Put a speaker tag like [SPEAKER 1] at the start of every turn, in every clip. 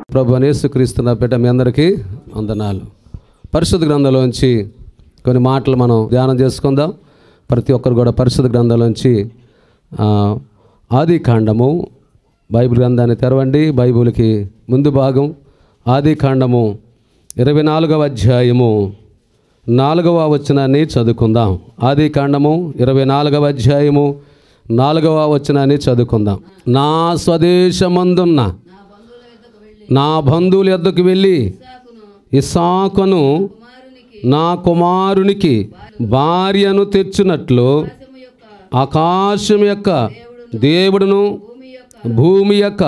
[SPEAKER 1] ప్రభు యేసుక్రీస్తున్న బిడ్డ మీ అందరికీ వందనాలు పరిశుద్ధ గ్రంథంలోంచి కొన్ని మాటలు మనం ధ్యానం చేసుకుందాం ప్రతి ఒక్కరు కూడా పరిశుద్ధ గ్రంథంలోంచి ఆ, ఆది కాండము బైబిల్ గ్రంథాన్ని తెరవండి బైబిల్కి ముందు భాగం ఆది కాండము ఇరవై నాలుగవ అధ్యాయము నాలుగవ వచనాన్ని చదువుకుందాం ఆది కాండము ఇరవై నాలుగవ అధ్యాయము నాలుగవ వచనాన్ని చదువుకుందాం నా స్వదేశమందున్న నా బంధువుల యొద్దకు వెళ్ళి ఇసాకును నా కుమారునికి భార్యను తెచ్చినట్లు ఆకాశం యొక్క దేవుడును భూమి యొక్క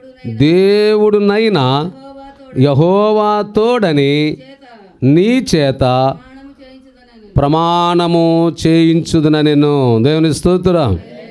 [SPEAKER 1] దేవుడునైనా యహోవా తోడని నీ చేత ప్రమాణము చేయించుదున నేను దేవుని స్తోత్రం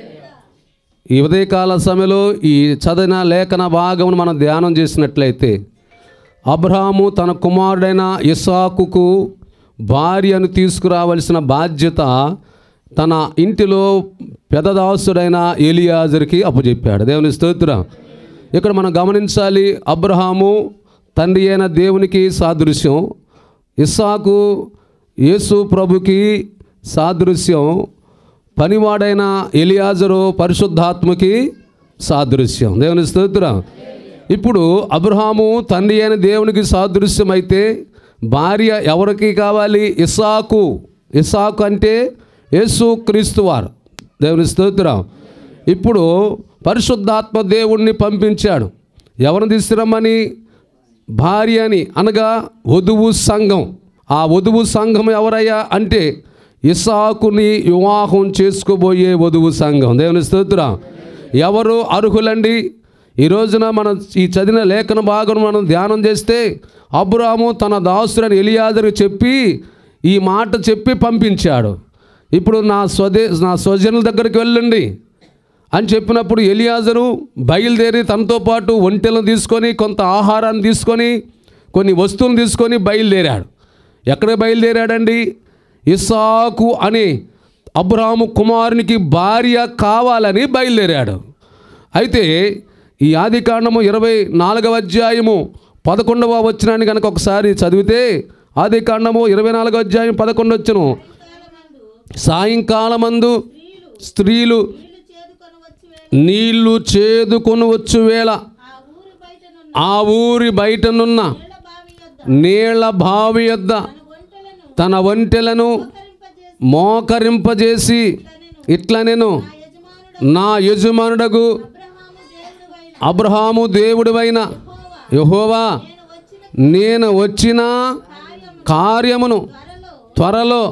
[SPEAKER 1] ఈ ఉదయకాల సమయంలో ఈ చదివిన లేఖన భాగమును మనం ధ్యానం చేసినట్లయితే అబ్రహాము తన కుమారుడైన ఇసాకుకు భార్యను తీసుకురావలసిన బాధ్యత తన ఇంటిలో పెదదాసుడైన ఎలియాజర్కి అప్పచెప్పాడు దేవుని స్తోత్రం ఇక్కడ మనం గమనించాలి అబ్రహాము తండ్రి అయిన దేవునికి సాదృశ్యం ఇస్సాకు యేసు ప్రభుకి సాదృశ్యం పనివాడైన ఎలియాజరు పరిశుద్ధాత్మకి సాదృశ్యం దేవుని స్తోత్రం ఇప్పుడు అబ్రహాము తండ్రి అయిన దేవునికి సాదృశ్యం అయితే భార్య ఎవరికి కావాలి ఇసాకు ఇసాకు అంటే యేసు క్రీస్తువారు దేవుని స్తోత్రం ఇప్పుడు పరిశుద్ధాత్మ దేవుణ్ణి పంపించాడు ఎవరిని తీసుకురమ్మని భార్యని అనగా వధువు సంఘం ఆ వధువు సంఘం ఎవరయ్యా అంటే ఇసాకుని వివాహం చేసుకోబోయే వధువు సంఘం దేవుని స్తోత్రం ఎవరు అర్హులండి ఈ రోజున మనం ఈ చదివిన లేఖన భాగం మనం ధ్యానం చేస్తే అబ్రాము తన దాసుడని ఎలియాదరు చెప్పి ఈ మాట చెప్పి పంపించాడు ఇప్పుడు నా స్వదే నా స్వజనుల దగ్గరికి వెళ్ళండి అని చెప్పినప్పుడు ఎలియాజరు బయలుదేరి తనతో పాటు ఒంటెలను తీసుకొని కొంత ఆహారాన్ని తీసుకొని కొన్ని వస్తువులు తీసుకొని బయలుదేరాడు ఎక్కడ బయలుదేరాడండి ఇసాకు అనే అబ్రాము కుమారునికి భార్య కావాలని బయలుదేరాడు అయితే ఈ ఆది కాండము ఇరవై నాలుగవ అధ్యాయము పదకొండవ వచ్చినాన్ని కనుక ఒకసారి చదివితే ఆది కాండము ఇరవై నాలుగవ అధ్యాయం పదకొండు వచ్చును సాయంకాలమందు స్త్రీలు నీళ్లు చేదుకొని వచ్చు వేళ ఆ ఊరి బయటనున్న నీళ్ల బావి యొద్ద తన ఒంటెలను మోకరింపజేసి ఇట్లా నేను నా యజమానుడగు అబ్రహాము దేవుడివైన యహోవా నేను వచ్చిన కార్యమును త్వరలో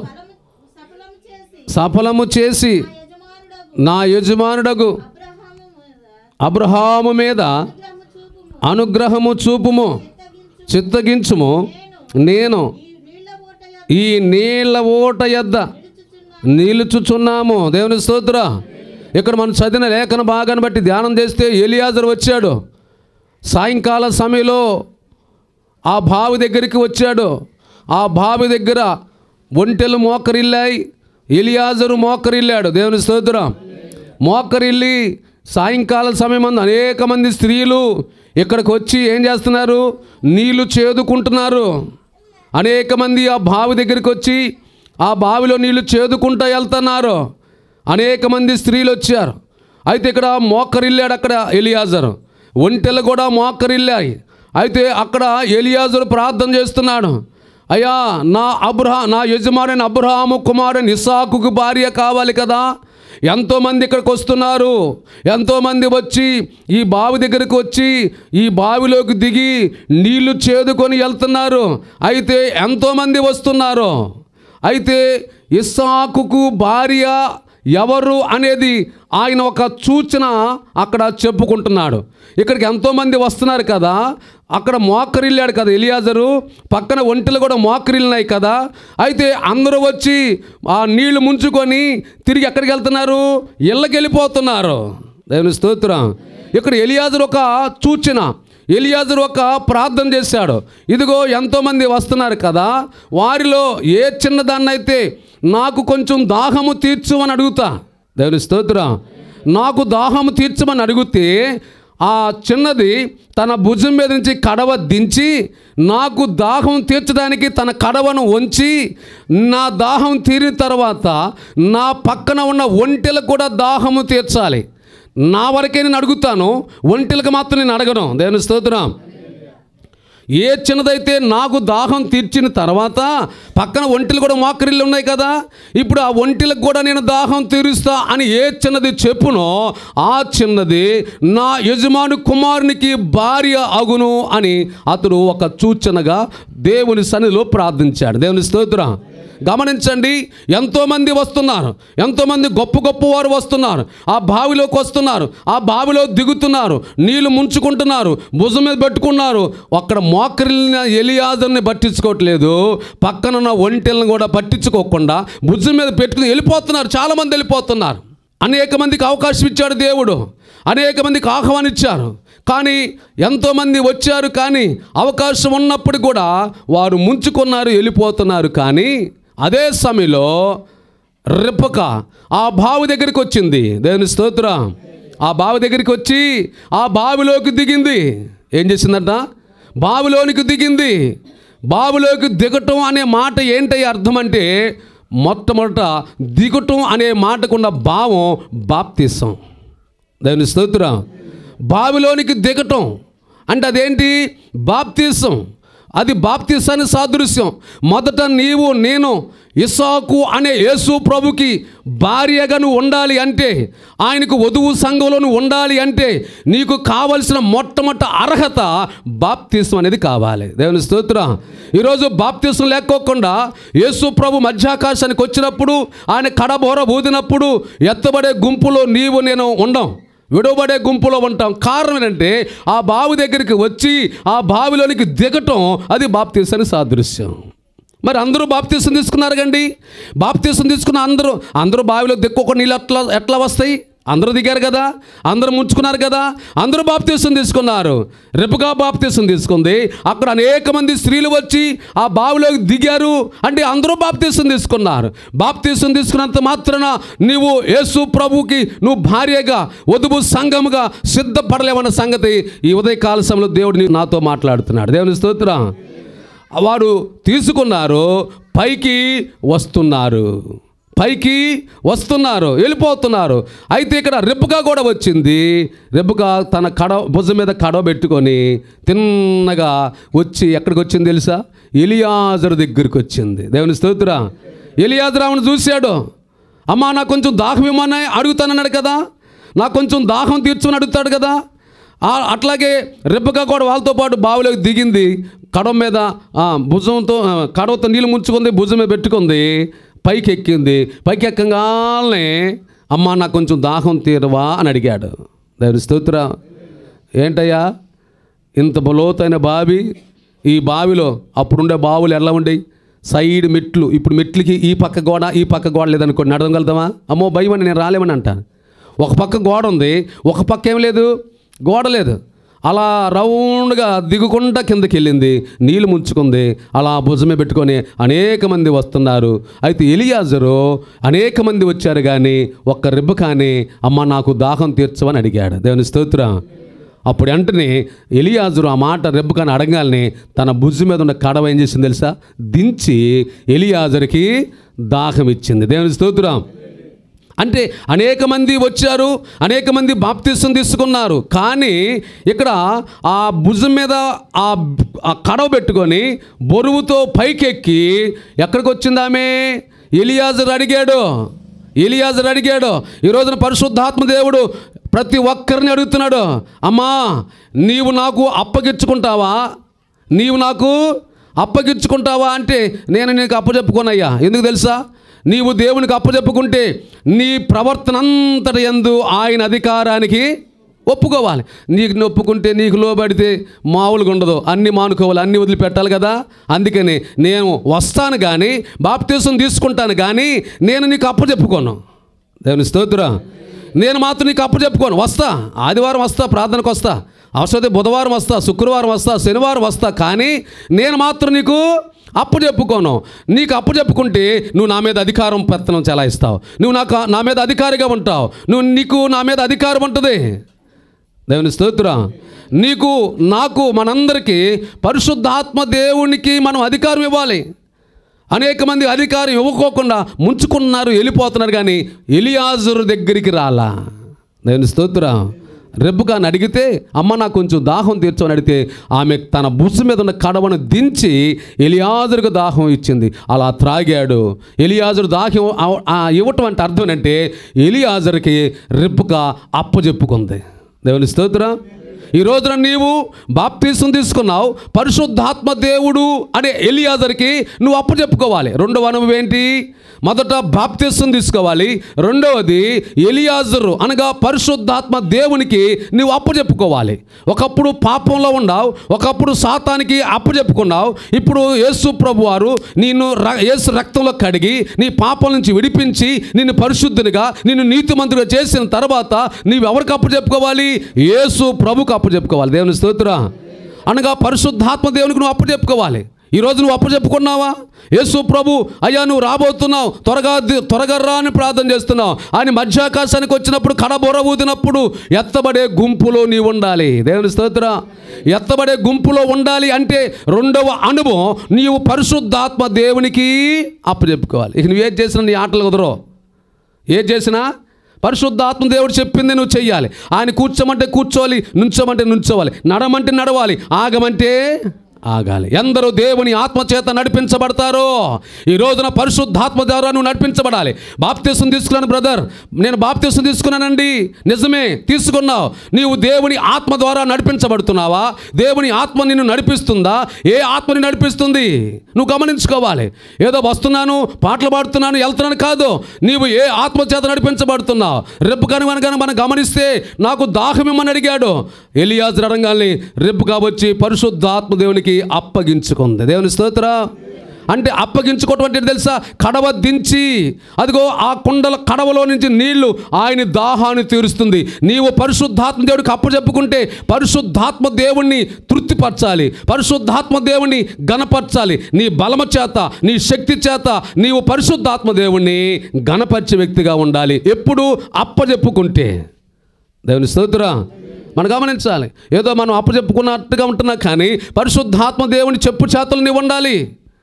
[SPEAKER 1] సఫలము చేసి నా యజమానుడగు అబ్రహాము మీద అనుగ్రహము చూపుము చిత్తగించుము నేను ఈ నీళ్ళ ఓట యొద్ద నిలుచుచున్నాము దేవుని స్తోత్ర ఇక్కడ మనం చదివిన లేఖన భాగాన్ని బట్టి ధ్యానం చేస్తే ఎలియాజర్ వచ్చాడు సాయంకాల సమయంలో ఆ బావి దగ్గరికి వచ్చాడు ఆ బావి దగ్గర ఒంటెలు మోకరిల్లాయి ఎలియాజరు మోకరిల్లాడు దేవుని స్తోత్రం మోకరిల్లి సాయంకాల సమయం మంది అనేక మంది స్త్రీలు ఇక్కడికి వచ్చి ఏం చేస్తున్నారు నీళ్లు చేదుకుంటున్నారు అనేక మంది ఆ బావి దగ్గరికి వచ్చి ఆ బావిలో నీళ్లు చేదుకుంటూ వెళ్తున్నారు అనేక మంది స్త్రీలు వచ్చారు అయితే ఇక్కడ మోకరిల్లాడు అక్కడ ఎలియాజరు ఒంటెలు కూడా మోకరిల్లాయి అయితే అక్కడ ఎలియాజరు ప్రార్థన చేస్తున్నాడు అయ్యా నా అబ్రహా నా యజమాని అబ్రహాము కుమారుని ఇసాకుకు భార్య కావాలి కదా ఎంతోమంది ఇక్కడికి వస్తున్నారు ఎంతోమంది వచ్చి ఈ బావి దగ్గరికి వచ్చి ఈ బావిలోకి దిగి నీళ్లు చేదుకొని వెళ్తున్నారు అయితే ఎంతోమంది వస్తున్నారు అయితే ఇస్సాకుకు భార్య ఎవరు అనేది ఆయన ఒక సూచన అక్కడ చెప్పుకుంటున్నాడు ఇక్కడికి ఎంతోమంది వస్తున్నారు కదా అక్కడ మోకరిల్లాడు కదా ఎలియాజరు పక్కన ఒంటెలు కూడా మోకరిల్లినాయి కదా అయితే అందరూ వచ్చి ఆ నీళ్లు ముంచుకొని తిరిగి ఎక్కడికి వెళ్తున్నారు ఇళ్ళకి వెళ్ళిపోతున్నారు దేవుని స్తోత్రం ఇక్కడ ఎలియాజరు ఒక సూచన ఎలియాజరు ఒక ప్రార్థన చేశాడు ఇదిగో ఎంతోమంది వస్తున్నారు కదా వారిలో ఏ చిన్నదాన్నైతే నాకు కొంచెం దాహము తీర్చు అని అడుగుతా దేవుని స్తోత్రం నాకు దాహము తీర్చమని అడిగితే ఆ చిన్నది తన భుజం మీద నుంచి కడవ దించి నాకు దాహం తీర్చడానికి తన కడవను వంచి నా దాహం తీరిన తర్వాత నా పక్కన ఉన్న ఒంటెలకు కూడా దాహము తీర్చాలి నా వరకే నేను అడుగుతాను ఒంటెలకు మాత్రం నేను అడగను దేవుని స్తోత్రం ఏ చిన్నదైతే నాకు దాహం తీర్చిన తర్వాత పక్కన ఒంటిలు కూడా మోకరిల్లు ఉన్నాయి కదా ఇప్పుడు ఆ ఒంటిలకు కూడా నేను దాహం తీరుస్తా అని ఏ చిన్నది చెప్పునో ఆ చిన్నది నా యజమాని కుమారునికి భార్య అగును అని అతడు ఒక సూచనగా దేవుని సన్నిధిలో ప్రార్థించాడు దేవుని స్తోత్రం గమనించండి ఎంతోమంది వస్తున్నారు ఎంతోమంది గొప్ప గొప్ప వారు వస్తున్నారు ఆ బావిలోకి వస్తున్నారు ఆ బావిలో దిగుతున్నారు నీళ్లు ముంచుకుంటున్నారు భుజం మీద పెట్టుకున్నారు అక్కడ మోకరిల్ని ఎలియాజర్ని పట్టించుకోవట్లేదు పక్కనున్న ఒంటెలను కూడా పట్టించుకోకుండా భుజం మీద పెట్టుకుని వెళ్ళిపోతున్నారు చాలామంది వెళ్ళిపోతున్నారు అనేక మందికి అవకాశం ఇచ్చాడు దేవుడు అనేక మందికి ఆహ్వానించారు కానీ ఎంతోమంది వచ్చారు కానీ అవకాశం ఉన్నప్పుడు కూడా వారు ముంచుకున్నారు వెళ్ళిపోతున్నారు కానీ అదే సమయంలో రిప్పక ఆ బావి దగ్గరికి వచ్చింది దేవుని స్తోత్రం ఆ బావి దగ్గరికి వచ్చి ఆ బావిలోకి దిగింది ఏం చేసిందంట బావిలోనికి దిగింది బావిలోకి దిగటం అనే మాట ఏంటి అర్థం అంటే మొట్టమొదట దిగటం అనే మాటకున్న భావం బాప్తిసం దేవుని స్తోత్రం బావిలోనికి దిగటం అంటే అదేంటి బాప్తీసం అది బాప్తీసాన్ని సాదృశ్యం మొదట నీవు నేను ఇసాకు అనే యేసు ప్రభుకి భార్యగా నువ్వు ఉండాలి అంటే ఆయనకు వధువు సంఘంలో నువ్వు ఉండాలి అంటే నీకు కావలసిన మొట్టమొదటి అర్హత బాప్తీసం అనేది కావాలి దేవుని స్తోత్రం ఈరోజు బాప్తీసం లేకోకుండా యేసు ప్రభు మధ్యాకాశానికి వచ్చినప్పుడు ఆయన కడబోర ఊదినప్పుడు ఎత్తబడే గుంపులో నీవు నేను ఉండం విడవబడే గుంపులో ఉంటాం కారణం ఏంటంటే ఆ బావి దగ్గరికి వచ్చి ఆ బావిలోనికి దిగటం అది బాప్తీసానికి సాదృశ్యం మరి అందరూ బాప్తీసం తీసుకున్నారు కండి బాప్తీసం తీసుకున్న అందరూ అందరూ బావిలో దిక్కొక నీళ్ళు ఎట్లా ఎట్లా వస్తాయి అందరూ దిగారు కదా అందరూ ముంచుకున్నారు కదా అందరూ బాప్తీసం తీసుకున్నారు రెపుగా బాప్తీసం తీసుకుంది అక్కడ అనేక మంది స్త్రీలు వచ్చి ఆ బావిలోకి దిగారు అంటే అందరూ బాప్తీసం తీసుకున్నారు బాప్తీసం తీసుకున్నంత మాత్రాన నీవు యేసు ప్రభుకి నువ్వు భార్యగా వధువు సంఘముగా సిద్ధపడలేవన్న సంగతి ఈ ఉదయకాల సమయంలో దేవుడు నీ- నాతో మాట్లాడుతున్నాడు దేవుని స్తోత్రం వారు తీసుకున్నారు పైకి వస్తున్నారు పైకి వస్తున్నారు వెళ్ళిపోతున్నారు అయితే ఇక్కడ రెబ్బగా కూడా వచ్చింది రెబ్బగా తన కడ భుజం మీద కడవ పెట్టుకొని తిన్నగా వచ్చి ఎక్కడికి వచ్చింది తెలుసా ఎలియాజరు దగ్గరికి వచ్చింది దేవుని స్తోత్ర ఎలియాజరు ఆమెను చూశాడు అమ్మా నాకు కొంచెం దాహం ఇమ్మని అడుగుతానన్నాడు కదా నాకు కొంచెం దాహం తీర్చుని అడుగుతాడు కదా ఆ అట్లాగే రెబ్బగా కూడా వాళ్ళతో పాటు బావిలోకి దిగింది కడవ మీద ఆ, భుజంతో ఆ, కడవతో నీళ్ళు ముంచుకుంది భుజం మీద పెట్టుకుంది పైకి ఎక్కింది పైకి ఎక్కగానే అమ్మ నాకు కొంచెం దాహం తీరవా అని అడిగాడు దేవుని స్తోత్ర ఏంటయ్యా ఇంత లోతైన బావి ఈ బావిలో అప్పుడుండే బావులు ఎలా ఉండేవి సైడ్ మెట్లు ఇప్పుడు మెట్లకి ఈ పక్క గోడ ఈ పక్క గోడ లేదనుకోండి నడవగలుగుతామా అమ్మో భయం అని నేను రాలేమని అంటాను ఒక పక్క గోడ ఉంది ఒక పక్క ఏం లేదు గోడ లేదు అలా రౌండ్గా దిగుకుంటా కిందకి వెళ్ళింది నీళ్ళు ముంచుకుంది అలా భుజమే పెట్టుకొని అనేక మంది వస్తున్నారు అయితే ఎలియాజరు అనేక మంది వచ్చారు కానీ ఒక్క రిబ్బ కానీ అమ్మ నాకు దాహం తీర్చవని అడిగాడు దేవుని స్తోత్రం అప్పుడు వెంటనే ఎలియాజరు ఆ మాట రెబ్బకని అడగాలని తన భుజం మీద ఉన్న కడవ ఏం చేసింది తెలుసా దించి ఎలియాజరుకి దాహం ఇచ్చింది దేవుని స్తోత్రం అంటే అనేక మంది వచ్చారు అనేక మంది బాప్తీసం తీసుకున్నారు కానీ ఇక్కడ ఆ భుజం మీద ఆ ఆ కడవ పెట్టుకొని బరువుతో పైకెక్కి ఎక్కడికి వచ్చింది ఆమె ఎలియాజరు అడిగాడు ఎలియాజరు అడిగాడు ఈ రోజున పరిశుద్ధాత్మ దేవుడు ప్రతి ఒక్కరిని అడుగుతున్నాడు అమ్మా నీవు నాకు అప్పగించుకుంటావా నీవు నాకు అప్పగించుకుంటావా అంటే నేను నీకు అప్పచెప్పుకోనయ్యా ఎందుకు తెలుసా నీవు దేవునికి అప్పచెప్పుకుంటే నీ ప్రవర్తన అంతటి ఎందు ఆయన అధికారానికి ఒప్పుకోవాలి నీకు నువ్వు ఒప్పుకుంటే నీకు లోబడితే మామూలుగా ఉండదు అన్ని మానుకోవాలి అన్ని వదిలిపెట్టాలి కదా అందుకని నేను వస్తాను కానీ బాప్తీసం తీసుకుంటాను కానీ నేను నీకు అప్పచెప్పుకోను దేవుని స్తోత్రం నేను మాత్రం నీకు అప్పు చెప్పుకోను వస్తా ఆదివారం వస్తా ప్రార్థనకు వస్తా అవసరమైతే బుధవారం వస్తా శుక్రవారం వస్తా శనివారం వస్తా కానీ నేను మాత్రం నీకు అప్పు చెప్పుకోను నీకు అప్పు చెప్పుకుంటే నువ్వు నా మీద అధికారం పెత్తనం చెలాయిస్తావు నువ్వు నాకు నా మీద అధికారిగా ఉంటావు నువ్వు నీకు నా మీద అధికారం ఉంటుంది దేవుని స్తోత్రం నీకు నాకు మనందరికీ పరిశుద్ధాత్మ దేవునికి మనం అధికారం ఇవ్వాలి అనేక మంది అధికారం ఇవ్వకోకుండా ముంచుకున్నారు వెళ్ళిపోతున్నారు కానీ ఎలియాజరు దగ్గరికి రాలా దేవుని స్తోత్రం రెబ్బుకాని అడిగితే అమ్మ నాకు కొంచెం దాహం తీర్చమని అడిగితే ఆమె తన బుస్సు మీద ఉన్న కడవను దించి ఎలియాజరుకు దాహం ఇచ్చింది అలా త్రాగాడు ఎలియాజరు దాహం ఆ- ఆ ఇవ్వటం అంటే అర్థం ఏంటంటే ఎలియాజరుకి రెబ్బుక అప్పచెప్పుకుంది దేవుని స్తోత్రం ఈ రోజున నీవు బాప్తీసం తీసుకున్నావు పరిశుద్ధాత్మ దేవుడు అనే ఎలియాజర్కి నువ్వు అప్పు చెప్పుకోవాలి రెండవ అనుభవం ఏంటి మొదట బాప్తీసం తీసుకోవాలి రెండవది ఎలియాజరు అనగా పరిశుద్ధాత్మ దేవునికి నువ్వు అప్పు చెప్పుకోవాలి ఒకప్పుడు పాపంలో ఉన్నావు ఒకప్పుడు సాతానికి అప్పు చెప్పుకున్నావు ఇప్పుడు యేసు ప్రభు వారు నిన్ను ర- యేసు రక్తంలో కడిగి నీ పాపం నుంచి విడిపించి నిన్ను పరిశుద్ధునిగా నిన్ను నీతిమంతుడిగా చేసిన తర్వాత నీవు ఎవరికి అప్పు చెప్పుకోవాలి యేసు ప్రభుకు అప్పు చెప్పుకోవాలి దేవుని స్తోత్ర అనగా పరిశుద్ధాత్మ దేవునికి నువ్వు అప్పు చెప్పుకోవాలి ఈరోజు నువ్వు అప్పు చెప్పుకున్నావా యేసు ప్రభు అయ్యా నువ్వు రాబోతున్నావు త్వరగా ది- త్వరగా రా అని ప్రార్థన చేస్తున్నావు ఆయన మధ్యాకాశానికి వచ్చినప్పుడు కడబొర ఊదినప్పుడు ఎత్తబడే గుంపులో నీవు ఉండాలి దేవుని స్తోత్ర ఎత్తబడే గుంపులో ఉండాలి అంటే రెండవ అనుభవం నీవు పరిశుద్ధాత్మ దేవునికి అప్పు చెప్పుకోవాలి ఇక నువ్వు ఏది చేసినా నీ ఆటలు కుదరవు ఏది చేసినా పరిశుద్ధాత్మ దేవుడు చెప్పింది నువ్వు చెయ్యాలి ఆయన కూర్చోమంటే కూర్చోవాలి నుంచోమంటే నుంచోవాలి నడమంటే నడవాలి ఆగమంటే ఆగాలి ఎందరూ దేవుని ఆత్మ చేత నడిపించబడతారో ఈ రోజున పరిశుద్ధాత్మ ద్వారా నువ్వు నడిపించబడాలి బాప్తీసం తీసుకున్నాను బ్రదర్ నేను బాప్తీసం తీసుకున్నానండి నిజమే తీసుకున్నావు నీవు దేవుని ఆత్మ ద్వారా నడిపించబడుతున్నావా దేవుని ఆత్మ నిన్ను నడిపిస్తుందా ఏ ఆత్మని నడిపిస్తుంది నువ్వు గమనించుకోవాలి ఏదో వస్తున్నాను పాటలు పాడుతున్నాను వెళ్తున్నాను కాదు నీవు ఏ ఆత్మ చేత నడిపించబడుతున్నావు రెప్పు కనుక కనుక మనం గమనిస్తే నాకు దాహం ఇమ్మని అడిగాడు ఎలియాజ్ రంగాల్ని రెప్పు వచ్చి పరిశుద్ధ ఆత్మ దేవునికి అప్పగించుకుంది దేవుని స్తోత్ర అంటే అప్పగించుకోవటం అంటే ఏంటి తెలుసా కడవ దించి అదిగో ఆ కుండల కడవలో నుంచి నీళ్లు ఆయన దాహాన్ని తీరుస్తుంది నీవు పరిశుద్ధాత్మ దేవుడికి అప్పచెప్పుకుంటే పరిశుద్ధాత్మ దేవుణ్ణి తృప్తిపరచాలి పరిశుద్ధాత్మ దేవుణ్ణి గణపరచాలి నీ బలమ చేత నీ శక్తి చేత నీవు పరిశుద్ధాత్మ దేవుణ్ణి గణపరిచే వ్యక్తిగా ఉండాలి ఎప్పుడు అప్పచెప్పుకుంటే దేవుని స్తోత్ర మనం గమనించాలి ఏదో మనం అప్పచెప్పుకున్నట్టుగా ఉంటున్నా కానీ పరిశుద్ధాత్మ దేవుని చెప్పు చేతలు నీవు ఉండాలి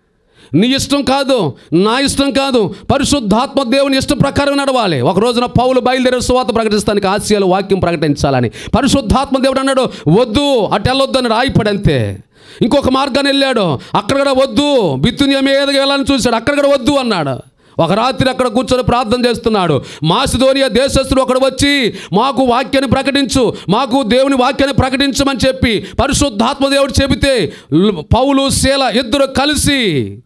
[SPEAKER 1] నీ ఇష్టం కాదు నా ఇష్టం కాదు పరిశుద్ధాత్మ దేవుని ఇష్టం ప్రకారం నడవాలి ఒక రోజున పౌలు బయలుదేరే సువాత ప్రకటిస్తానికి ఆశయాలు వాక్యం ప్రకటించాలని పరిశుద్ధాత్మ దేవుడు అన్నాడు వద్దు అటు వెళ్ళొద్దు అని రాయిపడంతే ఇంకొక మార్గాన్ని వెళ్ళాడు అక్కడ కూడా వద్దు బిత్తునియ మీదకి వెళ్ళాలని చూశాడు అక్కడ కూడా వద్దు అన్నాడు ఒక రాత్రి అక్కడ కూర్చొని ప్రార్థన చేస్తున్నాడు మాసిదోనియా దేశస్తుడు ఒకడు వచ్చి మాకు వాక్యాన్ని ప్రకటించు మాకు దేవుని వాక్యాన్ని ప్రకటించమని చెప్పి పరిశుద్ధాత్మ దేవుడు చెబితే ల్- పౌలు శీల ఇద్దరు కలిసి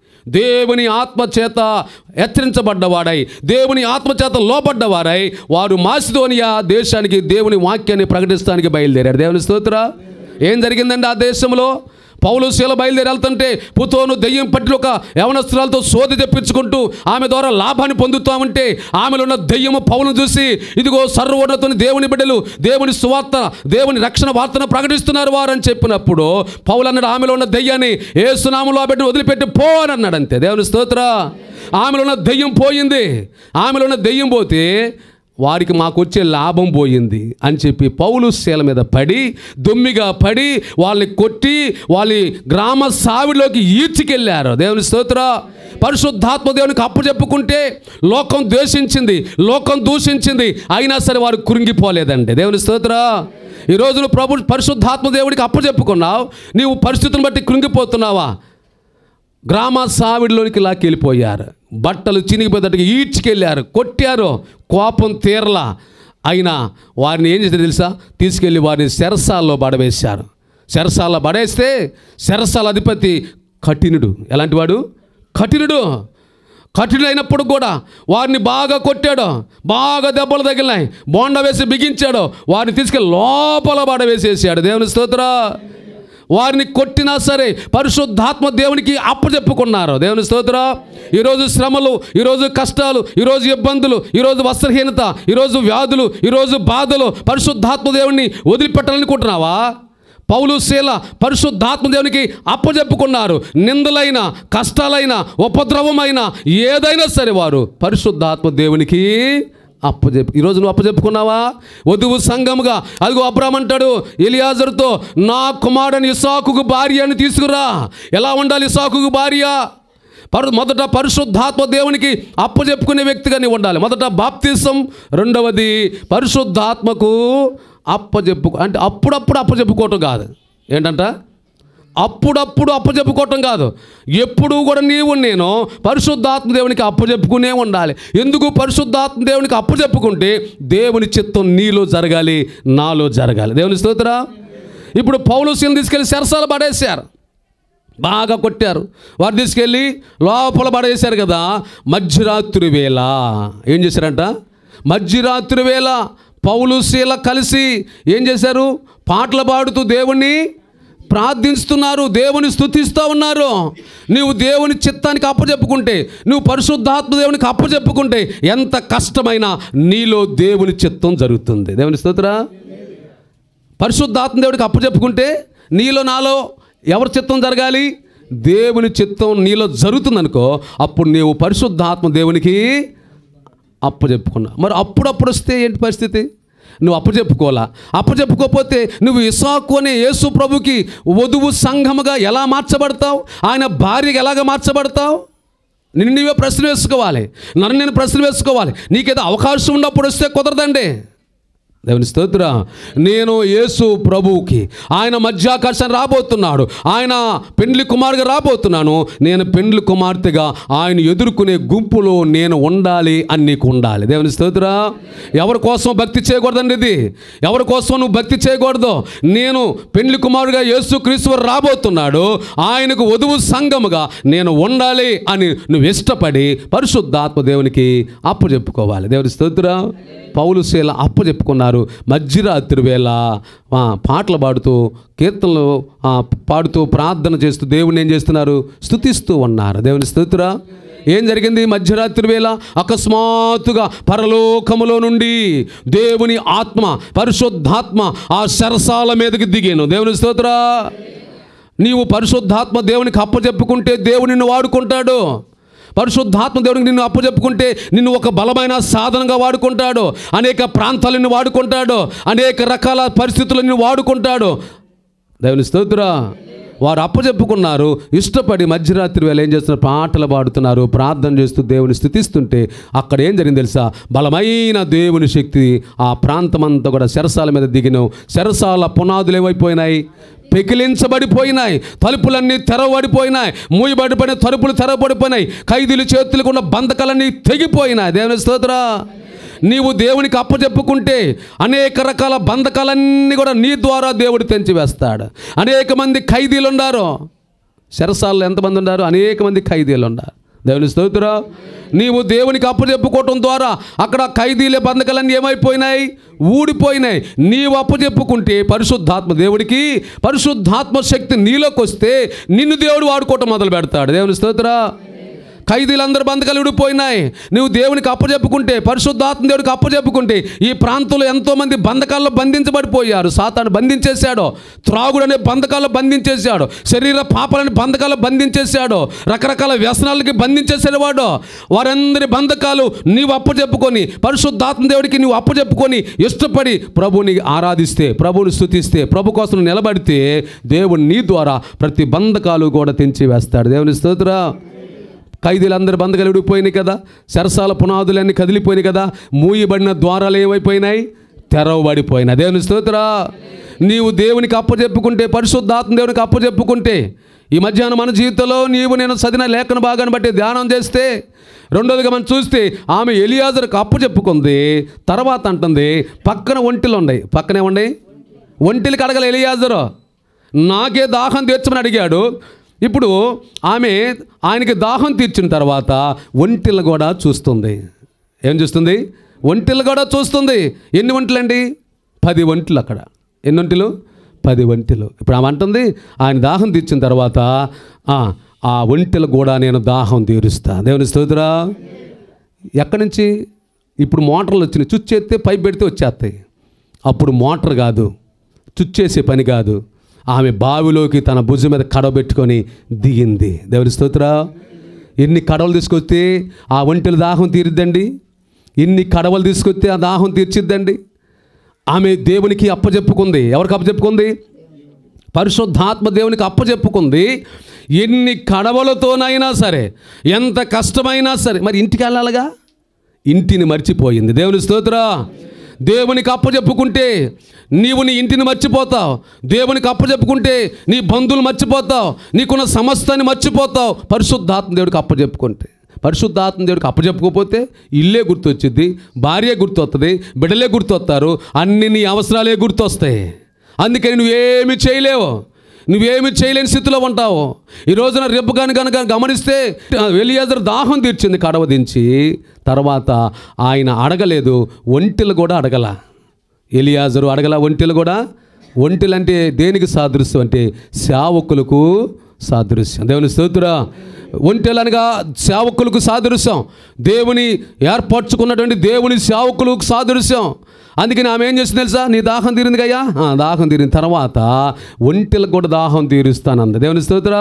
[SPEAKER 1] దేవుని ఆత్మ చేత హెచ్చరించబడ్డవాడై దేవుని ఆత్మ చేత లోపడ్డవారై వారు మాసిదోనియా దేశానికి దేవుని వాక్యాన్ని ప్రకటిస్తానికి బయలుదేరారు దేవుని స్తోత్ర ఏం జరిగిందండి ఆ దేశంలో పౌలు శీల బయలుదేరి వెళ్తుంటే పుతోను దెయ్యం పట్టిన ఒక యవనస్త్రాలతో సోది తెప్పించుకుంటూ ఆమె ద్వారా లాభాన్ని పొందుతామంటే ఆమెలో ఉన్న దెయ్యము పౌలను చూసి ఇదిగో సర్వోన్నతుని దేవుని బిడ్డలు దేవుని సువార్త దేవుని రక్షణ వార్తను ప్రకటిస్తున్నారు వారు అని చెప్పినప్పుడు పౌలు అన్నాడు ఆమెలో ఉన్న దెయ్యాన్ని ఏ సునాములో ఆ బిడ్డను వదిలిపెట్టి పో అని అన్నాడు అంతే దేవుని స్తోత్ర ఆమెలో ఉన్న దెయ్యం పోయింది ఆమెలో ఉన్న దెయ్యం పోతే వారికి మాకు వచ్చే లాభం పోయింది అని చెప్పి పౌలు శీల మీద పడి దొమ్మిగా పడి వాళ్ళని కొట్టి వాళ్ళ గ్రామ సావిలోకి ఈడ్చికెళ్ళారు దేవుని స్తోత్ర పరిశుద్ధాత్మ దేవునికి అప్పు చెప్పుకుంటే లోకం ద్వేషించింది లోకం దూషించింది అయినా సరే వారు కురింగిపోలేదండి దేవుని స్తోత్ర ఈ రోజు నువ్వు ప్రభు పరిశుద్ధాత్మ దేవుడికి అప్పు చెప్పుకున్నావు నీవు పరిస్థితులను బట్టి కృంగిపోతున్నావా గ్రామ సావిడిలోనికి లాక్కెళ్ళిపోయారు బట్టలు చినిగిపోయేటట్టుగా ఈడ్చుకెళ్ళారు కొట్టారు కోపం తీరలా అయినా వారిని ఏం చేశారు తెలుసా తీసుకెళ్ళి వారిని శరసాల్లో పడవేశారు శరసాల పడేస్తే శరసాల అధిపతి కఠినుడు ఎలాంటి వాడు కఠినుడు కఠినైనప్పుడు కూడా వారిని బాగా కొట్టాడు బాగా దెబ్బలు తగిలినాయి బోండ వేసి బిగించాడు వారిని తీసుకెళ్ళి లోపల పడవేసేసాడు దేవుని స్తోత్ర వారిని కొట్టినా సరే పరిశుద్ధాత్మ దేవునికి అప్పచెప్పుకున్నారు దేవుని స్తోత్ర ఈరోజు శ్రమలు ఈరోజు కష్టాలు ఈరోజు ఇబ్బందులు ఈరోజు వస్త్రహీనత ఈరోజు వ్యాధులు ఈరోజు బాధలు పరిశుద్ధాత్మ దేవుని వదిలిపెట్టాలనుకుంటున్నావా పౌలు శీల పరిశుద్ధాత్మ దేవునికి అప్పజెప్పుకున్నారు నిందలైన కష్టాలైన ఉపద్రవమైన ఏదైనా సరే వారు పరిశుద్ధాత్మ దేవునికి అప్పచెప్పు ఈరోజు నువ్వు అప్పచెప్పుకున్నావా వధువు సంఘముగా అదిగో అబ్రామ్ అంటాడు ఎలియాజరుతో నా కుమారుని ఇసాకుకు భార్య అని తీసుకురా ఎలా ఉండాలి ఇసాకుకు భార్య పరు మొదట పరిశుద్ధాత్మ దేవునికి అప్పచెప్పుకునే వ్యక్తిగా నీవు ఉండాలి మొదట బాప్తిసం రెండవది పరిశుద్ధాత్మకు అప్పచెప్పు అంటే అప్పుడప్పుడు అప్పచెప్పుకోవటం కాదు ఏంటంట అప్పుడప్పుడు అప్పచెప్పుకోవటం కాదు ఎప్పుడు కూడా నీవు నేను పరిశుద్ధాత్మ దేవునికి అప్పచెప్పుకునే ఉండాలి ఎందుకు పరిశుద్ధాత్మ దేవునికి అప్పచెప్పుకుంటే దేవుని చిత్తం నీలో జరగాలి నాలో జరగాలి దేవుని స్తోత్రా ఇప్పుడు పౌలుసీని తీసుకెళ్ళి సెరసాలు పడేశారు బాగా కొట్టారు వారు తీసుకెళ్ళి లోపల పడేశారు కదా మధ్యరాత్రి వేళ ఏం చేశారంట మధ్యరాత్రి వేళ పౌలు శీల కలిసి ఏం చేశారు పాటలు పాడుతూ దేవుణ్ణి ప్రార్థిస్తున్నారు దేవుని స్తుతిస్తూ ఉన్నారు నువ్వు దేవుని చిత్తానికి అప్పచెప్పుకుంటే నువ్వు పరిశుద్ధాత్మ దేవునికి అప్పచెప్పుకుంటే ఎంత కష్టమైనా నీలో దేవుని చిత్తం జరుగుతుంది దేవుని స్తోత్రా పరిశుద్ధాత్మ దేవుడికి అప్పచెప్పుకుంటే నీలో నాలో ఎవరి చిత్తం జరగాలి దేవుని చిత్తం నీలో జరుగుతుందనుకో అప్పుడు నీవు పరిశుద్ధాత్మ దేవునికి అప్పచెప్పుకున్నా మరి అప్పుడప్పుడు వస్తే ఏంటి పరిస్థితి నువ్వు అప్పచెప్పుకోవాలా అప్పచెప్పుకోకపోతే నువ్వు ఇసాకు అనే యేసు ప్రభుకి వధువు సంఘముగా ఎలా మార్చబడతావు ఆయన భార్యగా ఎలాగ మార్చబడతావు నిన్ను నీవే ప్రశ్న వేసుకోవాలి నన్ను నేను ప్రశ్న వేసుకోవాలి నీకేదో అవకాశం ఉన్నప్పుడు వస్తే కుదరదండి దేవుని స్తోత్ర నేను యేసు ప్రభువుకి ఆయన మధ్యాకర్షణ రాబోతున్నాడు ఆయన పెండ్లి కుమారుగా రాబోతున్నాను నేను పెండ్లి కుమార్తెగా ఆయన ఎదుర్కొనే గుంపులో నేను ఉండాలి అని నీకు ఉండాలి దేవుని స్తోత్ర ఎవరి కోసం భక్తి చేయకూడదండి ఇది ఎవరి కోసం నువ్వు భక్తి చేయకూడదు నేను పెండ్లి కుమారుగా యేసు క్రీస్తు రాబోతున్నాడు ఆయనకు వధువు సంఘముగా నేను ఉండాలి అని నువ్వు ఇష్టపడి పరిశుద్ధాత్మ దేవునికి అప్పు చెప్పుకోవాలి దేవుని స్తోత్ర పౌలు శీల అప్పు చెప్పుకున్నారు మధ్యరాత్రి వేళ ఆ, పాటలు పాడుతూ కీర్తనలు ఆ, పాడుతూ ప్రార్థన చేస్తూ దేవుని ఏం చేస్తున్నారు స్తుతిస్తూ ఉన్నారు దేవుని స్తోత్ర ఏం జరిగింది మధ్యరాత్రి వేళ అకస్మాత్తుగా పరలోకములో నుండి దేవుని ఆత్మ పరిశుద్ధాత్మ ఆ సరసాల మీదకి దిగాను దేవుని స్తోత్ర నీవు పరిశుద్ధాత్మ దేవునికి అప్పచెప్పుకుంటే దేవుడు నిన్ను వాడుకుంటాడు పరిశుద్ధాత్మ దేవునికి నిన్ను అప్పచెప్పుకుంటే నిన్ను ఒక బలమైన సాధనంగా వాడుకుంటాడు అనేక ప్రాంతాలు నిన్ను వాడుకుంటాడు అనేక రకాల పరిస్థితులు నిన్ను వాడుకుంటాడు దేవుని స్తోత్ర వారు అప్పచెప్పుకున్నారు ఇష్టపడి మధ్యరాత్రి వేళ ఏం చేస్తున్నారు పాటలు పాడుతున్నారు ప్రార్థన చేస్తూ దేవుని స్థుతిస్తుంటే అక్కడ ఏం జరిగింది తెలుసా బలమైన దేవుని శక్తి ఆ ప్రాంతమంతా కూడా శరసాల మీద దిగిన శరసాల పునాదులు ఏమైపోయినాయి పెకిలించబడిపోయినాయి తలుపులన్నీ తెరవబడిపోయినాయి మూయబడిపోయిన తలుపులు తెరవబడిపోయినాయి ఖైదీలు చేతులకు ఉన్న బంధకాలన్నీ తెగిపోయినాయి దేవుని స్తోత్ర నీవు దేవునికి అప్పచెప్పుకుంటే అనేక రకాల బంధకాలన్నీ కూడా నీ ద్వారా దేవుడు తెంచివేస్తాడు అనేక మంది ఖైదీలు ఉన్నారు శరసాల్లో ఎంతమంది ఉన్నారు అనేక మంది ఖైదీలు ఉన్నారు దేవుని స్తోత్ర నీవు దేవునికి అప్పచెప్పుకోవటం ద్వారా అక్కడ ఖైదీల బంధకాలన్నీ ఏమైపోయినాయి ఊడిపోయినాయి నీవు అప్పచెప్పుకుంటే పరిశుద్ధాత్మ దేవుడికి పరిశుద్ధాత్మ శక్తి నీలోకి వస్తే నిన్ను దేవుడు వాడుకోవటం మొదలు పెడతాడు దేవుని స్తోత్ర ఖైదీలందరూ బంధకాలు విడిపోయినాయి నువ్వు దేవునికి అప్పచెప్పుకుంటే పరిశుద్ధాత్మ దేవుడికి అప్పచెప్పుకుంటే ఈ ప్రాంతంలో ఎంతోమంది బంధకాల్లో బంధించబడిపోయారు సాతాను బంధించేశాడు త్రాగుడు అనే బంధకాల్లో బంధించేశాడు శరీర పాపాలని బంధకాల్లో బంధించేశాడు రకరకాల వ్యసనాలకి బంధించేసాడు వాడు వారందరి బంధకాలు నీవు అప్పచెప్పుకొని పరిశుద్ధాత్మ దేవుడికి నువ్వు అప్పచెప్పుకొని ఇష్టపడి ప్రభుని ఆరాధిస్తే ప్రభుని స్థుతిస్తే ప్రభు కోసం నువ్వు నిలబడితే దేవుడు నీ ద్వారా ప్రతి బంధకాలు కూడా తెంచి వేస్తాడు దేవుని స్తోత్ర ఖైదీలందరి బంధకాలు విడిపోయినాయి కదా సరసాల పునాదులన్నీ కదిలిపోయినాయి కదా మూయబడిన ద్వారాలు ఏమైపోయినాయి తెరవబడిపోయినాయి దేవుని స్తోత్ర నీవు దేవునికి అప్పచెప్పుకుంటే పరిశుద్ధాత్మ దేవునికి అప్పచెప్పుకుంటే ఈ మధ్యాహ్నం మన జీవితంలో నీవు నేను చదివిన లేఖన భాగాన్ని బట్టి ధ్యానం చేస్తే రెండోదిగా మనం చూస్తే ఆమె ఎలియాజర్కి అప్పు చెప్పుకుంది తర్వాత అంటుంది పక్కన ఒంటిలు ఉన్నాయి పక్కనే ఉన్నాయి ఒంటిలు కడగల ఎలియాజరు నాకే దాహం తీర్చమని అడిగాడు ఇప్పుడు ఆమె ఆయనకి దాహం తీర్చిన తర్వాత ఒంటిలు కూడా చూస్తుంది ఏం చూస్తుంది ఒంటిలు కూడా చూస్తుంది ఎన్ని ఒంటిలండి పది ఒంటిలు అక్కడ ఎన్ని ఒంటిలు పది ఒంటిలు ఇప్పుడు ఆమె అంటుంది ఆయన దాహం తీర్చిన తర్వాత ఆ, ఆ ఒంటిలు కూడా నేను దాహం తీరుస్తా దేవుని స్తోత్రా ఎక్కడి నుంచి ఇప్పుడు మోటార్లు వచ్చినాయి చుచ్చేస్తే పైప్ పెడితే వచ్చేస్తాయి అప్పుడు మోటార్ కాదు చుచ్చేసే పని కాదు ఆమె బావిలోకి తన భుజం మీద కడవ పెట్టుకొని దిగింది దేవుని స్తోత్ర ఎన్ని కడవలు తీసుకొస్తే ఆ ఒంటెల దాహం తీరిద్దండి ఇన్ని కడవలు తీసుకొస్తే ఆ దాహం తీర్చిద్దండి ఆమె దేవునికి అప్పచెప్పుకుంది ఎవరికి అప్పచెప్పుకుంది పరిశుద్ధాత్మ దేవునికి అప్పచెప్పుకుంది ఎన్ని కడవలతోనైనా సరే ఎంత కష్టమైనా సరే మరి ఇంటికి వెళ్ళాలిగా ఇంటిని మర్చిపోయింది దేవుని స్తోత్ర దేవునికి అప్పచెప్పుకుంటే నీవు నీ ఇంటిని మర్చిపోతావు దేవునికి అప్పచెప్పుకుంటే నీ బంధువులు మర్చిపోతావు నీకున్న సమస్తాన్ని మర్చిపోతావు పరిశుద్ధాత్మ దేవుడికి అప్పచెప్పుకుంటే పరిశుద్ధాత్మ దేవుడికి అప్పచెప్పుకోకపోతే ఇల్లే గుర్తొచ్చింది భార్య గుర్తొస్తుంది బిడ్డలే గుర్తొస్తారు అన్ని నీ అవసరాలే గుర్తొస్తాయి అందుకని నువ్వేమి చేయలేవు నువ్వేమి చేయలేని స్థితిలో ఉంటావు ఈ రోజున రెబ్బకాని కనుక గమనిస్తే వెలియాజరు దాహం తీర్చింది కడవ దించి తర్వాత ఆయన అడగలేదు ఒంటెలు కూడా అడగల ఎలియాజరు అడగల ఒంటెలు కూడా ఒంటెలు అంటే దేనికి సాదృశ్యం అంటే సేవకులకు సాదృశ్యం దేవుని స్తోత్ర ఒంటెలు అనగా సేవకులకు సాదృశ్యం దేవుని ఏర్పరచుకున్నటువంటి దేవుని సేవకులకు సాదృశ్యం అందుకని ఆమె ఏం చేసింది తెలుసా నీ దాహం తీరింది కయ్యా ఆ, దాహం తీరిన తర్వాత ఒంటెలకు కూడా దాహం తీరుస్తానంది దేవుని స్తోత్ర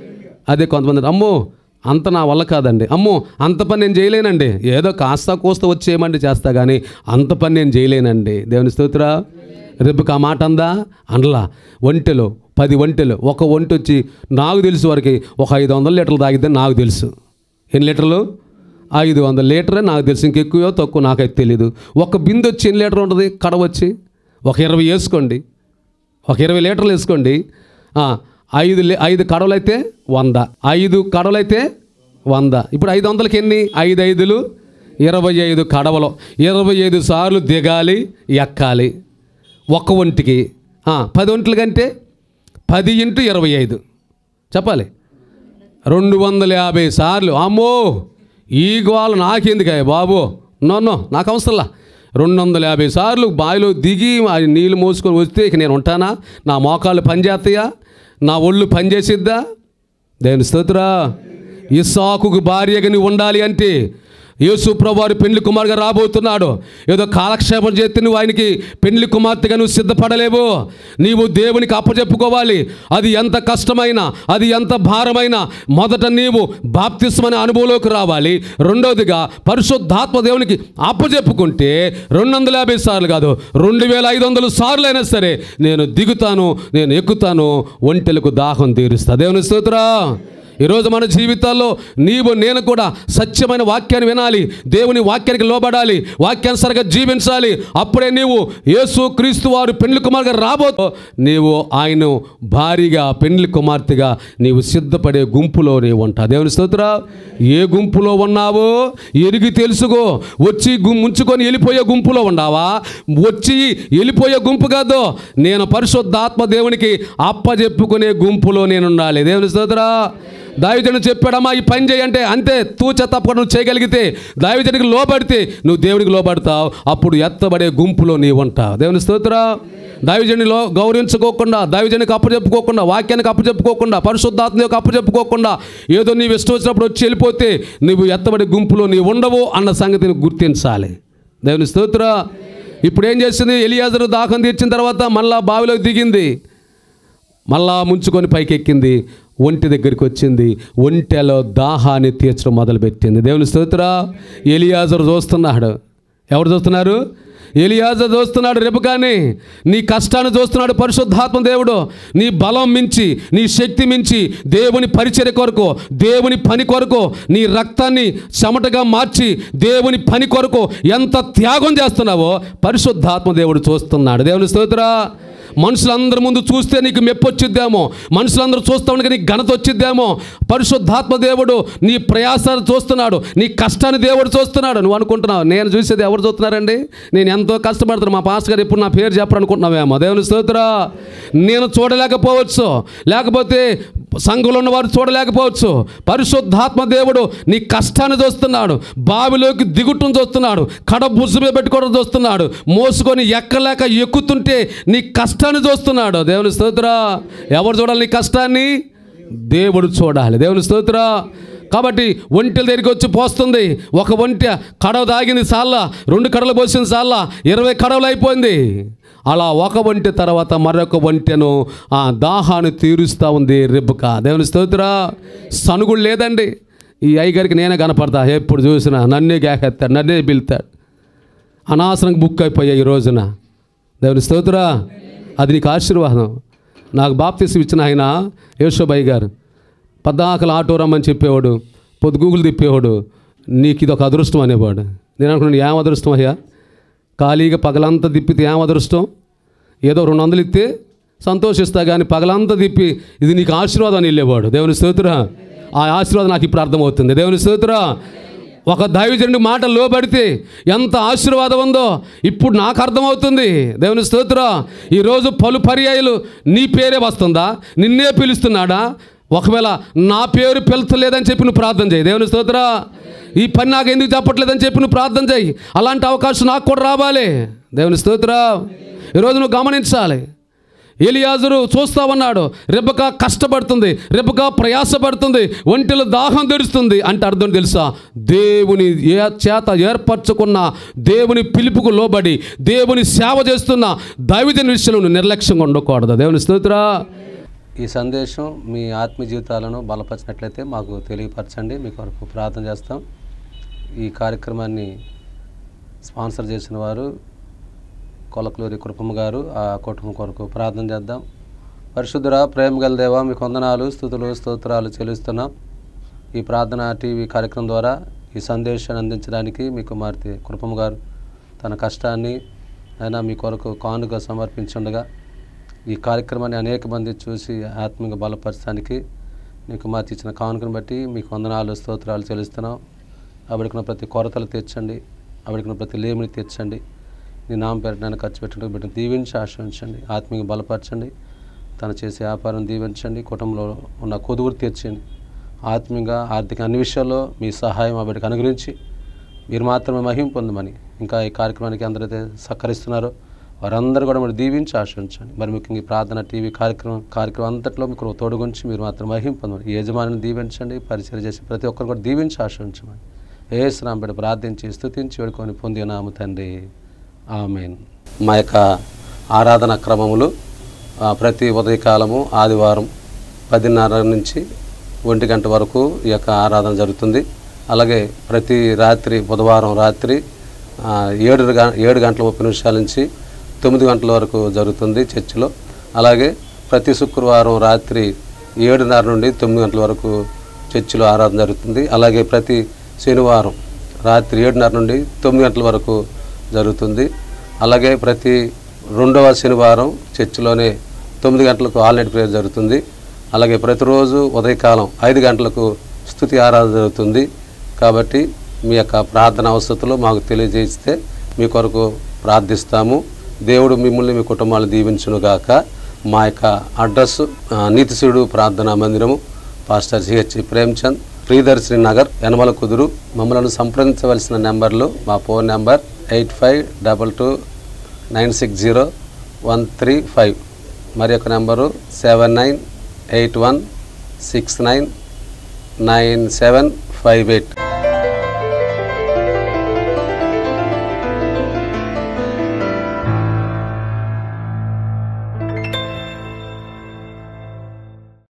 [SPEAKER 1] అదే కొంతమంది అమ్మో అంత నా వల్ల కాదండి అమ్మో అంత పని నేను చేయలేనండి ఏదో కాస్త కోస్త వచ్చేయమండి చేస్తా కానీ అంత పని నేను చేయలేనండి దేవుని స్తోత్ర రేపుకి ఆ మాట అందా అనలా ఒంటెలు పది ఒంటెలు ఒక ఒంట వచ్చి నాకు తెలుసు వరకు ఒక ఐదు వందల లీటర్లు తాగిద్దని నాకు తెలుసు ఎన్ని లీటర్లు ఐదు వందల లీటరే నాకు తెలుసు ఇంకెక్కువో తక్కువ నాకైతే తెలియదు ఒక బిందె వచ్చి ఎన్ని లీటర్ ఉంటుంది కడ వచ్చి ఒక ఇరవై వేసుకోండి ఒక ఇరవై లీటర్లు వేసుకోండి ఆ, ఐదు లీ- ఐదు కడవలు అయితే వంద ఐదు కడవలు అయితే వంద ఇప్పుడు ఐదు వందలకి ఎన్ని ఐదు ఐదులు ఇరవై ఐదు కడవలు ఇరవై ఐదు సార్లు దిగాలి ఎక్కాలి ఒక్క ఒంటికి ఆ, పది ఒంట్ల కంటే పది ఇంటూ ఇరవై ఐదు చెప్పాలి రెండు వందల యాభై సార్లు అమ్మో ఈ గోల నాకెందుకయ్య బాబు నో నో నాకు అవసరంలా రెండు వందల యాభై సార్లు బావిలో దిగి ఆ నీళ్ళు మోసుకొని వస్తే ఇక నేను ఉంటానా నా మోకాళ్ళు పనిచేస్తాయా నా ఒళ్ళు పనిచేసిద్దా దేవుని స్తోత్రా ఇస్సాకుకు భార్యగా నువ్వు ఉండాలి అంటే యేసు ప్రభువారు పెళ్లి కుమారుగా రాబోతున్నాడు ఏదో కాలక్షేపం చేస్తే నువ్వు ఆయనకి పెళ్లి కుమార్తెగా నువ్వు సిద్ధపడలేవు నీవు దేవునికి అప్పచెప్పుకోవాలి అది ఎంత కష్టమైన అది ఎంత భారమైన మొదట నీవు బాప్తిస్మనే అనుభవంలోకి రావాలి రెండోదిగా పరిశుద్ధాత్మ దేవునికి అప్పచెప్పుకుంటే రెండు వందల యాభై సార్లు కాదు రెండు వేల ఐదు వందల సార్లు అయినా సరే నేను దిగుతాను నేను ఎక్కుతాను ఒంటెలకు దాహం తీరుస్తా దేవుని స్తోత్రా ఈరోజు మన జీవితాల్లో నీవు నేను కూడా సత్యమైన వాక్యాన్ని వినాలి దేవుని వాక్యానికి లోబడాలి వాక్యానుసారంగా జీవించాలి అప్పుడే నీవు యేసు క్రీస్తు వారు పెండ్లి కుమార్గా రాబోతో నీవు ఆయన భారీగా పెండ్లి కుమార్తెగా నీవు సిద్ధపడే గుంపులో నీవు ఉంటావు దేవుని స్తోత్ర ఏ గుంపులో ఉన్నావో ఎరిగి తెలుసుకో వచ్చి గు ముంచుకొని వెళ్ళిపోయే గుంపులో ఉన్నావా వచ్చి వెళ్ళిపోయే గుంపు కాదు నేను పరిశుద్ధాత్మ దేవునికి అప్పజెప్పుకునే గుంపులో నేను ఉండాలి దేవుని స్తోత్ర దావిజను చెప్పాడమ్మా ఈ పని చేయంటే అంతే తూచ తప్పకుండా నువ్వు చేయగలిగితే దావిజనికి లోబడితే నువ్వు దేవునికి లోబడతావు అప్పుడు ఎత్తబడే గుంపులో నీవు ఉంటావు దేవుని స్తోత్ర దైవజనిలో గౌరవించుకోకుండా దైవజనికి అప్పచెప్పుకోకుండా వాక్యానికి అప్పచెప్పుకోకుండా పరిశుద్ధాత్మకు అప్పచెప్పుకోకుండా ఏదో నీవు ఇష్టం వచ్చినప్పుడు వచ్చి వెళ్ళిపోతే నువ్వు ఎత్తబడే గుంపులో నీవు ఉండవు అన్న సంగతిని గుర్తించాలి దేవుని స్తోత్ర ఇప్పుడు ఏం చేసింది ఎలియాజరు దాహం తీర్చిన తర్వాత మళ్ళా బావిలోకి దిగింది మళ్ళా ముంచుకొని పైకెక్కింది ఒంటి దగ్గరికి వచ్చింది ఒంటెలో దాహాన్ని తీర్చడం మొదలుపెట్టింది దేవుని స్తోత్ర ఎలియాజరు చూస్తున్నాడు ఎవరు చూస్తున్నారు ఎలియాజరు చూస్తున్నాడు రేపు కానీ నీ కష్టాన్ని చూస్తున్నాడు పరిశుద్ధాత్మ దేవుడు నీ బలం మించి నీ శక్తి మించి దేవుని పరిచర్య కొరకు దేవుని పని కొరకు నీ రక్తాన్ని చెమటగా మార్చి దేవుని పని కొరకు ఎంత త్యాగం చేస్తున్నావో పరిశుద్ధాత్మ దేవుడు చూస్తున్నాడు దేవుని స్తోత్ర మనుషులందరి ముందు చూస్తే నీకు మెప్పు వచ్చిద్దేమో మనుషులందరూ చూస్తా ఉండగా నీకు ఘనత వచ్చిద్దేమో పరిశుద్ధాత్మ దేవుడు నీ ప్రయాసాలు చూస్తున్నాడు నీ కష్టాన్ని దేవుడు చూస్తున్నాడు నువ్వు అనుకుంటున్నావు నేను చూసేది ఎవరు చూస్తున్నారండి నేను ఎంతో కష్టపడుతున్నాను మా పాస్టర్ గారు ఇప్పుడు నా పేరు చెప్పాలనుకుంటున్నావేమో దేవుని స్తోత్ర నేను చూడలేకపోవచ్చు లేకపోతే సంఘంలో ఉన్నవారు చూడలేకపోవచ్చు పరిశుద్ధాత్మ దేవుడు నీ కష్టాన్ని చూస్తున్నాడు బావిలోకి దిగుటం చూస్తున్నాడు కడ బుజ్జు మీద పెట్టుకోవడం చూస్తున్నాడు మోసుకొని ఎక్కలేక ఎక్కుతుంటే నీ కష్టాన్ని చూస్తున్నాడు దేవుని స్తోత్ర ఎవరు చూడాలి నీ కష్టాన్ని దేవుడు చూడాలి దేవుని స్తోత్ర కాబట్టి ఒంటెల దగ్గరికి వచ్చి పోస్తుంది ఒక ఒంటె కడవ తాగింది సాల్లా రెండు కడవలు పోసింది సాల్లా ఇరవై కడవలు అయిపోయింది అలా ఒక ఒంటె తర్వాత మరొక ఒంటెను ఆ దాహాన్ని తీరుస్తూ ఉంది రిబ్బక దేవుని స్తోత్ర సనుగుడు లేదండి ఈ అయ్యగారికి నేనే కనపడతా ఎప్పుడు చూసినా నన్నే కేకెత్తాడు నన్నే పిలుతాడు అనవసరంగా బుక్ అయిపోయాయి ఈ రోజున దేవుని స్తోత్రా అది నీకు ఆశీర్వాదం నాకు బాప్తీసం ఇచ్చిన ఆయన యేషోబాయి గారు పద్దాకలు ఆటో రమ్మని చెప్పేవాడు పొద్దుగూగులు తిప్పేవాడు నీకు ఇది ఒక అదృష్టం అనేవాడు నేను అనుకున్నాను ఏం అదృష్టం అయ్యా ఖాళీగా పగలంతా తిప్పితే ఏం అదృష్టం ఏదో రెండు వందలు ఇస్తే సంతోషిస్తా కానీ పగలంతా తిప్పి ఇది నీకు ఆశీర్వాదం అని వెళ్ళేవాడు దేవుని స్తోత్ర ఆ ఆశీర్వాదం నాకు ఇప్పుడు అర్థమవుతుంది దేవుని స్తోత్ర ఒక దైవజనుడి మాట లోబడితే ఎంత ఆశీర్వాదం ఉందో ఇప్పుడు నాకు అర్థమవుతుంది దేవుని స్తోత్ర ఈరోజు పలు పర్యాయాలు నీ పేరే వస్తుందా నిన్నే పిలుస్తున్నాడా ఒకవేళ నా పేరు పిలుచలేదని చెప్పి నువ్వు ప్రార్థన చేయి దేవుని స్తోత్ర ఈ పని నాకు ఎందుకు చెప్పట్లేదని చెప్పి నువ్వు ప్రార్థన చేయి అలాంటి అవకాశం నాకు కూడా రావాలి దేవుని స్తోత్ర ఈరోజు నువ్వు గమనించాలి ఎలియాజరు చూస్తా ఉన్నాడు రెబ్బక కష్టపడుతుంది రెబ్బక ప్రయాసపడుతుంది ఒంటిలో దాహం తెరుస్తుంది అంటే అర్థం తెలుసా దేవుని ఏ చేత ఏర్పరచుకున్న దేవుని పిలుపుకు లోబడి దేవుని సేవ చేస్తున్న దైవజన విషయంలో నువ్వు నిర్లక్ష్యంగా ఉండకూడదు దేవుని స్తోత్ర
[SPEAKER 2] ఈ సందేశం మీ ఆత్మీయ జీవితాలను బలపరిచినట్లయితే మాకు తెలియపరచండి మీ కొరకు ప్రార్థన చేస్తాం ఈ కార్యక్రమాన్ని స్పాన్సర్ చేసిన వారు కొలకలూరి కృపమ్మ గారు ఆ కుటుంబం కొరకు ప్రార్థన చేద్దాం పరిశుద్ధుర ప్రేమ గల దేవా మీకు వందనాలు స్థుతులు స్తోత్రాలు చెల్లిస్తున్నాం ఈ ప్రార్థన టీవీ కార్యక్రమం ద్వారా ఈ సందేశాన్ని అందించడానికి మీ కుమార్తె కృపమ్మ గారు తన కష్టాన్ని అయినా మీ కొరకు కానుక సమర్పించుండగా ఈ కార్యక్రమాన్ని అనేక మంది చూసి ఆత్మీయంగా బలపరచడానికి మీ కుమార్తె ఇచ్చిన కానుకను బట్టి మీకు వందనాలు స్తోత్రాలు చెల్లిస్తున్నాం ఆవిడకున్న ప్రతి కొరతలు తీర్చండి ఆవిడకున్న ప్రతి లేమిని తీర్చండి నీ నామ పెట్టడానికి ఖర్చు పెట్టడానికి బిడ్డను దీవించి ఆశ్రయించండి ఆత్మీయంగా బలపరచండి తను చేసే వ్యాపారం దీవించండి కుటుంబంలో ఉన్న కొదువురు తీర్చండి ఆత్మీయంగా ఆర్థిక అన్ని విషయాల్లో మీ సహాయం ఆ బిడ్డకు అనుగ్రహించి మీరు మాత్రమే మహిం పొందమని ఇంకా ఈ కార్యక్రమానికి అందరైతే సహకరిస్తున్నారో వారందరూ కూడా మీరు దీవించి ఆశ్రయించండి మరి ముఖ్యంగా ఈ ప్రార్థన టీవీ కార్యక్రమం కార్యక్రమం అంతట్లో మీకు తోడుగుంచి మీరు మాత్రం మహిం పొందమని ఈ యజమానిని దీవించండి పరిచయం చేసి ప్రతి ఒక్కరు కూడా దీవించి ఆశ్రయించమని ఏ శ్రామ బిడ్డ ప్రార్థించి స్తుతించి వేడుకొని పొంది నాము తండ్రి ఆమెన్ మా యొక్క ఆరాధన క్రమములు ఆ, ప్రతి ఉదయకాలము ఆదివారం పదిన్నర నుంచి ఒంటి గంట వరకు ఈ యొక్క ఆరాధన జరుగుతుంది అలాగే ప్రతి రాత్రి బుధవారం రాత్రి ఆ, ఏడు గ- ఏడు గంటల ముప్పై నిమిషాల నుంచి తొమ్మిది గంటల వరకు జరుగుతుంది చర్చిలో అలాగే ప్రతి శుక్రవారం రాత్రి ఏడున్నర నుండి తొమ్మిది గంటల వరకు చర్చిలో ఆరాధన జరుగుతుంది అలాగే ప్రతి శనివారం రాత్రి ఏడున్నర నుండి తొమ్మిది గంటల వరకు జరుగుతుంది అలాగే ప్రతి రెండవ శనివారం చర్చిలోనే తొమ్మిది గంటలకు ఆల్ నైట్ ప్రేయర్ జరుగుతుంది అలాగే ప్రతిరోజు ఉదయకాలం ఐదు గంటలకు స్తుతి ఆరాధన జరుగుతుంది కాబట్టి మీ యొక్క ప్రార్థన అవసరతలు మాకు తెలియజేస్తే మీ కొరకు ప్రార్థిస్తాము దేవుడు మిమ్మల్ని మీ కుటుంబాలు దీవించునుగాక మా యొక్క అడ్రస్ ఆ, నీతిశుడు ప్రార్థనా మందిరము పాస్టర్ సిహెచ్ ప్రేమ్చంద్ ప్రియదర్శిని నగర్ యనమల కుదురు మమ్మల్ని సంప్రదించవలసిన నెంబర్లు మా phone number eight five double two nine six zero one three five మరి యొక్క number seven nine eight one six nine nine seven five eight